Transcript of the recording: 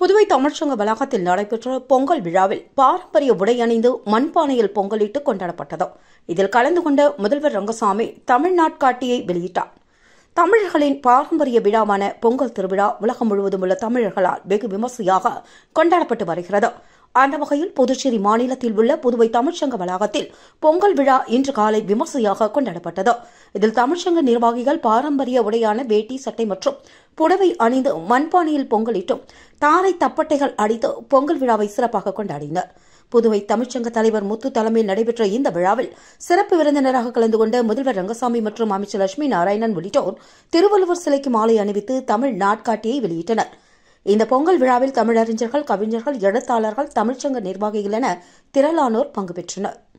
புதுவை தமிழ்ச்சங்க வளாகத்தில் நடைபெற்ற பொங்கல் விழாவில் பாரம்பரிய உடை அணிந்து மண்பானையில் பொங்கலிட்டு கொண்டாடப்பட்டது இதில் கலந்து கொண்ட முதல்வர் ரங்கசாமி தமிழ்நாட்காட்டியை வெளியிட்டார் தமிழர்களின் பாரம்பரிய விழாவான பொங்கல் திருவிழா உலகம் முழுவதும் உள்ள தமிழர்களால் வெகு விமர்சையாக கொண்டாடப்பட்டு வருகிறது அந்த வகையில் புதுச்சேரி மாநிலத்தில் உள்ள புதுவை தமிழ்ச்சங்க வளாகத்தில் பொங்கல் விழா இன்று காலை விமர்சையாக கொண்டாடப்பட்டது இதில் தமிழ்ச்சங்க நிர்வாகிகள் பாரம்பரிய உடையான வேட்டி சட்டை மற்றும் புடவை அணிந்து மண்பானையில் பொங்கலிட்டும் தாரை தப்பட்டைகள் அடித்து பொங்கல் விழாவை சிறப்பாக கொண்டாடினர் புதுவை தமிழ்ச்சங்க தலைவர் முத்து தலைமையில் நடைபெற்ற இந்த விழாவில் சிறப்பு விருந்தினராக கலந்து கொண்ட முதல்வர் ரங்கசாமி மற்றும் அமைச்சர் லட்சுமி நாராயணன் உள்ளிட்டோர் திருவள்ளுவர் சிலைக்கு மாலை அணிவித்து தமிழ் நாட்காட்டியை வெளியிட்டனர் இந்த பொங்கல் விழாவில் தமிழறிஞர்கள் கவிஞர்கள் எழுத்தாளர்கள் தமிழ்ச்சங்க நிர்வாகிகள் என திரளானோர் பங்கு பெற்றனர்